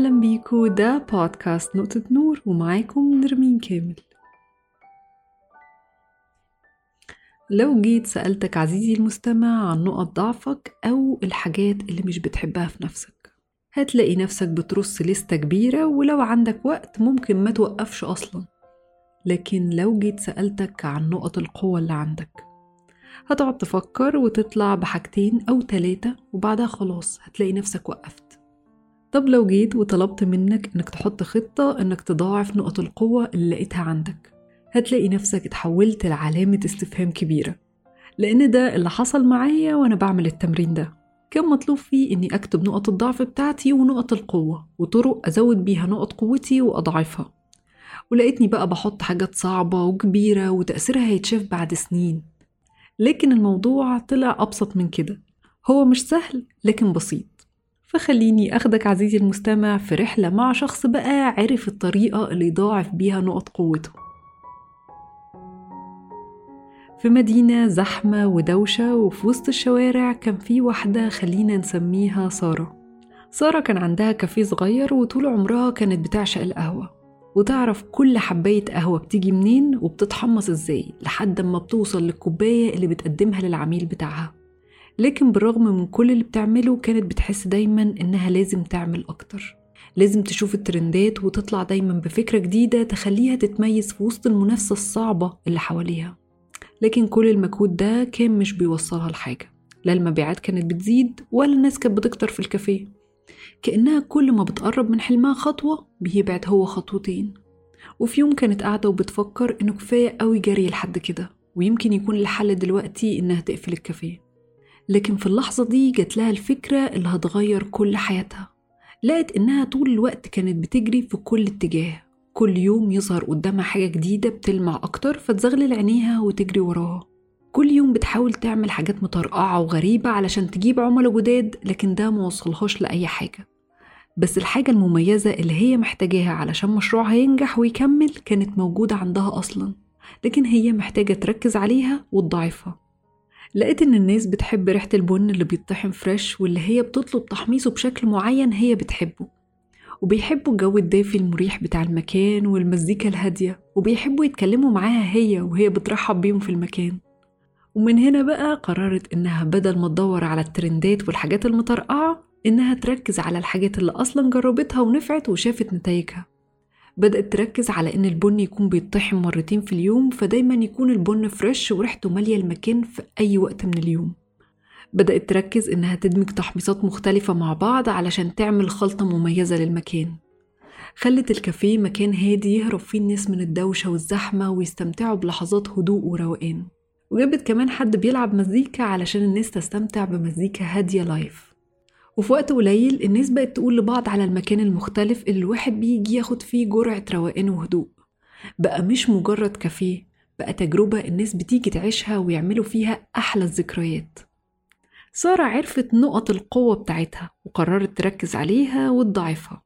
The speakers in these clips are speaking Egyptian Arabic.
أهلا بيكو ده بودكاست نقطة نور ومعاكم نرمين كامل لو جيت سألتك عزيزي المستمع عن نقط ضعفك أو الحاجات اللي مش بتحبها في نفسك هتلاقي نفسك بترص لستة كبيرة ولو عندك وقت ممكن ما توقفش أصلا لكن لو جيت سألتك عن نقط القوة اللي عندك هتقعد تفكر وتطلع بحاجتين أو تلاتة وبعدها خلاص هتلاقي نفسك وقفت طب لو جيت وطلبت منك انك تحط خطة انك تضاعف نقط القوة اللي لقيتها عندك هتلاقي نفسك اتحولت لعلامة استفهام كبيرة لأن ده اللي حصل معايا وأنا بعمل التمرين ده كان مطلوب فيه إني أكتب نقط الضعف بتاعتي ونقط القوة وطرق أزود بيها نقط قوتي وأضعفها ولقيتني بقى بحط حاجات صعبة وكبيرة وتأثيرها هيتشاف بعد سنين لكن الموضوع طلع أبسط من كده هو مش سهل لكن بسيط فخليني أخدك عزيزي المستمع في رحلة مع شخص بقى عرف الطريقة اللي يضاعف بيها نقط قوته في مدينة زحمة ودوشة وفي وسط الشوارع كان في واحدة خلينا نسميها سارة سارة كان عندها كافيه صغير وطول عمرها كانت بتعشق القهوة وتعرف كل حباية قهوة بتيجي منين وبتتحمص ازاي لحد ما بتوصل للكوباية اللي بتقدمها للعميل بتاعها لكن بالرغم من كل اللي بتعمله كانت بتحس دايما إنها لازم تعمل أكتر لازم تشوف الترندات وتطلع دايما بفكرة جديدة تخليها تتميز في وسط المنافسة الصعبة اللي حواليها لكن كل المجهود ده كان مش بيوصلها لحاجة لا المبيعات كانت بتزيد ولا الناس كانت بتكتر في الكافيه كأنها كل ما بتقرب من حلمها خطوة بيبعد هو خطوتين وفي يوم كانت قاعدة وبتفكر إنه كفاية قوي جري لحد كده ويمكن يكون الحل دلوقتي إنها تقفل الكافيه لكن في اللحظة دي جات لها الفكرة اللي هتغير كل حياتها لقت إنها طول الوقت كانت بتجري في كل اتجاه كل يوم يظهر قدامها حاجة جديدة بتلمع أكتر فتزغلل عينيها وتجري وراها كل يوم بتحاول تعمل حاجات مطرقعة وغريبة علشان تجيب عملاء جداد لكن ده موصلهاش لأي حاجة بس الحاجة المميزة اللي هي محتاجاها علشان مشروعها ينجح ويكمل كانت موجودة عندها أصلا لكن هي محتاجة تركز عليها وتضعفها لقيت إن الناس بتحب ريحة البن اللي بيطحن فريش واللي هي بتطلب تحميصه بشكل معين هي بتحبه وبيحبوا الجو الدافي المريح بتاع المكان والمزيكا الهادية وبيحبوا يتكلموا معاها هي وهي بترحب بيهم في المكان ومن هنا بقى قررت إنها بدل ما تدور على الترندات والحاجات المطرقعة إنها تركز على الحاجات اللي أصلا جربتها ونفعت وشافت نتائجها بدأت تركز على إن البن يكون بيطحن مرتين في اليوم فدايما يكون البن فريش وريحته مالية المكان في أي وقت من اليوم بدأت تركز إنها تدمج تحميصات مختلفة مع بعض علشان تعمل خلطة مميزة للمكان خلت الكافيه مكان هادي يهرب فيه الناس من الدوشة والزحمة ويستمتعوا بلحظات هدوء وروقان وجابت كمان حد بيلعب مزيكا علشان الناس تستمتع بمزيكا هادية لايف وفي وقت قليل الناس بقت تقول لبعض على المكان المختلف اللي الواحد بيجي ياخد فيه جرعة روقان وهدوء بقى مش مجرد كافيه بقى تجربة الناس بتيجي تعيشها ويعملوا فيها أحلى الذكريات سارة عرفت نقط القوة بتاعتها وقررت تركز عليها وتضعفها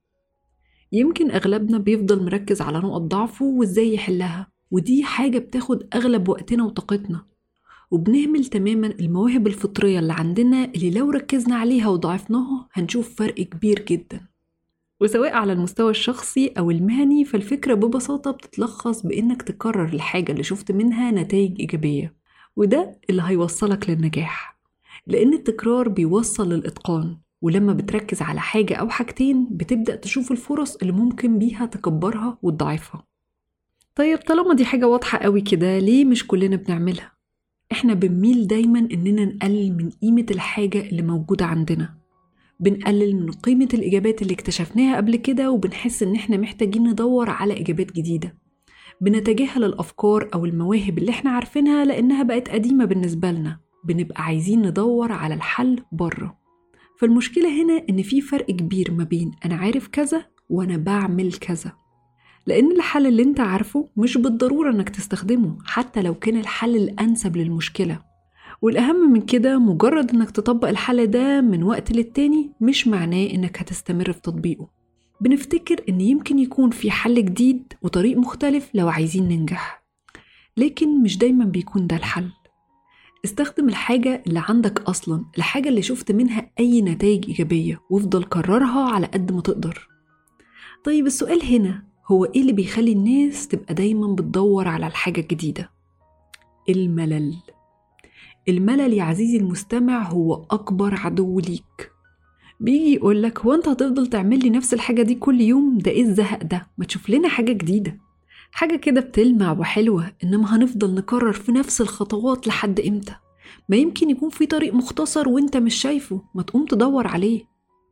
يمكن أغلبنا بيفضل مركز على نقط ضعفه وإزاي يحلها ودي حاجة بتاخد أغلب وقتنا وطاقتنا وبنهمل تماما المواهب الفطرية اللي عندنا اللي لو ركزنا عليها وضعفناها هنشوف فرق كبير جدا وسواء على المستوى الشخصي أو المهني فالفكرة ببساطة بتتلخص بإنك تكرر الحاجة اللي شفت منها نتائج إيجابية وده اللي هيوصلك للنجاح لأن التكرار بيوصل للإتقان ولما بتركز على حاجة أو حاجتين بتبدأ تشوف الفرص اللي ممكن بيها تكبرها وتضعفها طيب طالما دي حاجة واضحة قوي كده ليه مش كلنا بنعملها؟ احنا بنميل دايما اننا نقلل من قيمة الحاجة اللي موجودة عندنا بنقلل من قيمة الإجابات اللي اكتشفناها قبل كده وبنحس إن احنا محتاجين ندور على إجابات جديدة بنتجاهل الأفكار أو المواهب اللي احنا عارفينها لأنها بقت قديمة بالنسبة لنا بنبقى عايزين ندور على الحل بره فالمشكلة هنا إن في فرق كبير ما بين أنا عارف كذا وأنا بعمل كذا لأن الحل اللي أنت عارفه مش بالضرورة إنك تستخدمه حتى لو كان الحل الأنسب للمشكلة والأهم من كده مجرد إنك تطبق الحل ده من وقت للتاني مش معناه إنك هتستمر في تطبيقه بنفتكر إن يمكن يكون في حل جديد وطريق مختلف لو عايزين ننجح لكن مش دايما بيكون ده الحل استخدم الحاجة اللي عندك أصلا الحاجة اللي شفت منها أي نتائج إيجابية وافضل كررها على قد ما تقدر طيب السؤال هنا هو ايه اللي بيخلي الناس تبقى دايما بتدور على الحاجة الجديدة الملل الملل يا عزيزي المستمع هو أكبر عدو ليك بيجي يقولك هو انت هتفضل تعمل لي نفس الحاجة دي كل يوم ده ايه الزهق ده ما تشوف لنا حاجة جديدة حاجة كده بتلمع وحلوة إنما هنفضل نكرر في نفس الخطوات لحد إمتى ما يمكن يكون في طريق مختصر وانت مش شايفه ما تقوم تدور عليه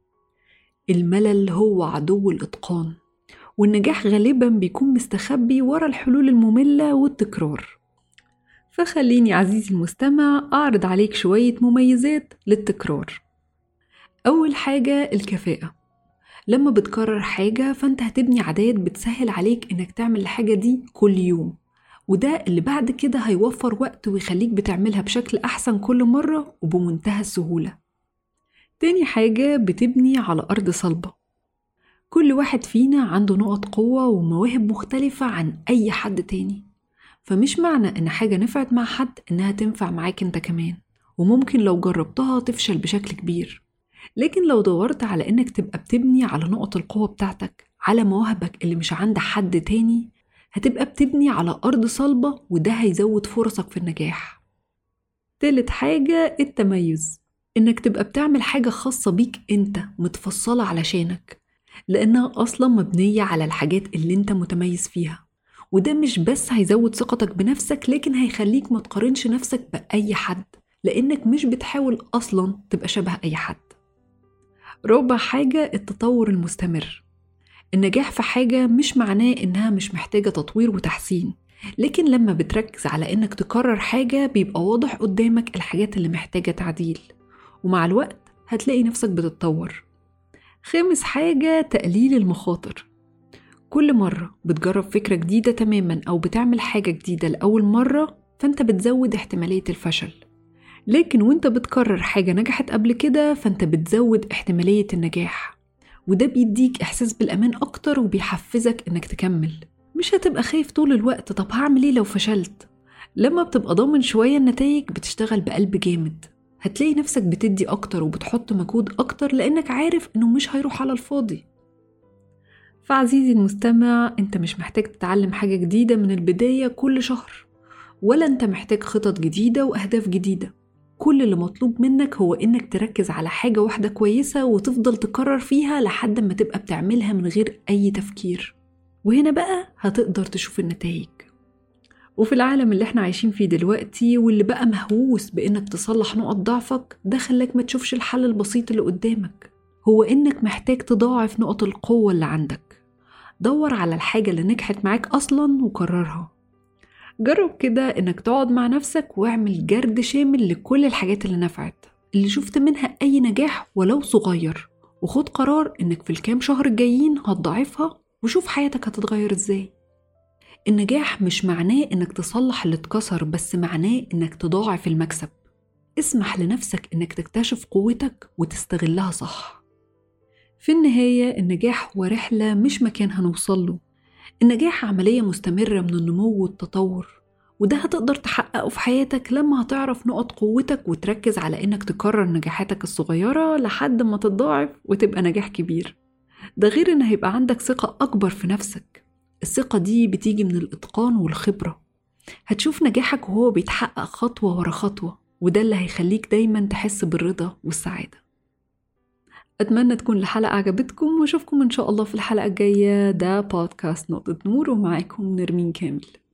الملل هو عدو الإتقان والنجاح غالبا بيكون مستخبي ورا الحلول المملة والتكرار فخليني عزيزي المستمع أعرض عليك شوية مميزات للتكرار أول حاجة الكفاءة لما بتكرر حاجة فأنت هتبني عادات بتسهل عليك إنك تعمل الحاجة دي كل يوم وده اللي بعد كده هيوفر وقت ويخليك بتعملها بشكل أحسن كل مرة وبمنتهى السهولة تاني حاجة بتبني على أرض صلبة كل واحد فينا عنده نقط قوة ومواهب مختلفة عن أي حد تاني فمش معنى إن حاجة نفعت مع حد إنها تنفع معاك أنت كمان وممكن لو جربتها تفشل بشكل كبير لكن لو دورت على إنك تبقى بتبني على نقط القوة بتاعتك على مواهبك اللي مش عند حد تاني هتبقى بتبني على أرض صلبة وده هيزود فرصك في النجاح تالت حاجة التميز إنك تبقى بتعمل حاجة خاصة بيك أنت متفصلة علشانك لأنها أصلا مبنية على الحاجات اللي أنت متميز فيها وده مش بس هيزود ثقتك بنفسك لكن هيخليك ما تقارنش نفسك بأي حد لأنك مش بتحاول أصلا تبقى شبه أي حد رابع حاجة التطور المستمر النجاح في حاجة مش معناه إنها مش محتاجة تطوير وتحسين لكن لما بتركز على إنك تكرر حاجة بيبقى واضح قدامك الحاجات اللي محتاجة تعديل ومع الوقت هتلاقي نفسك بتتطور خامس حاجة تقليل المخاطر كل مرة بتجرب فكرة جديدة تماما أو بتعمل حاجة جديدة لأول مرة فأنت بتزود احتمالية الفشل لكن وانت بتكرر حاجة نجحت قبل كده فانت بتزود احتمالية النجاح وده بيديك إحساس بالأمان أكتر وبيحفزك إنك تكمل مش هتبقى خايف طول الوقت طب هعمل إيه لو فشلت لما بتبقى ضامن شوية النتائج بتشتغل بقلب جامد هتلاقي نفسك بتدي أكتر وبتحط مجهود أكتر لأنك عارف إنه مش هيروح على الفاضي فعزيزي المستمع أنت مش محتاج تتعلم حاجة جديدة من البداية كل شهر ولا أنت محتاج خطط جديدة وأهداف جديدة كل اللي مطلوب منك هو إنك تركز على حاجة واحدة كويسة وتفضل تكرر فيها لحد ما تبقى بتعملها من غير أي تفكير وهنا بقى هتقدر تشوف النتائج وفي العالم اللي احنا عايشين فيه دلوقتي واللي بقى مهووس بإنك تصلح نقط ضعفك ده خلاك ما تشوفش الحل البسيط اللي قدامك هو إنك محتاج تضاعف نقط القوة اللي عندك دور على الحاجة اللي نجحت معاك أصلا وكررها جرب كده إنك تقعد مع نفسك واعمل جرد شامل لكل الحاجات اللي نفعت اللي شفت منها أي نجاح ولو صغير وخد قرار إنك في الكام شهر الجايين هتضاعفها وشوف حياتك هتتغير إزاي النجاح مش معناه إنك تصلح اللي اتكسر بس معناه إنك تضاعف المكسب اسمح لنفسك إنك تكتشف قوتك وتستغلها صح في النهاية النجاح هو رحلة مش مكان هنوصل له النجاح عملية مستمرة من النمو والتطور وده هتقدر تحققه في حياتك لما هتعرف نقط قوتك وتركز على إنك تكرر نجاحاتك الصغيرة لحد ما تتضاعف وتبقى نجاح كبير ده غير إن هيبقى عندك ثقة أكبر في نفسك الثقة دي بتيجي من الإتقان والخبرة هتشوف نجاحك وهو بيتحقق خطوة ورا خطوة وده اللي هيخليك دايما تحس بالرضا والسعادة أتمنى تكون الحلقة عجبتكم وأشوفكم إن شاء الله في الحلقة الجاية ده بودكاست نقطة نور ومعاكم نرمين كامل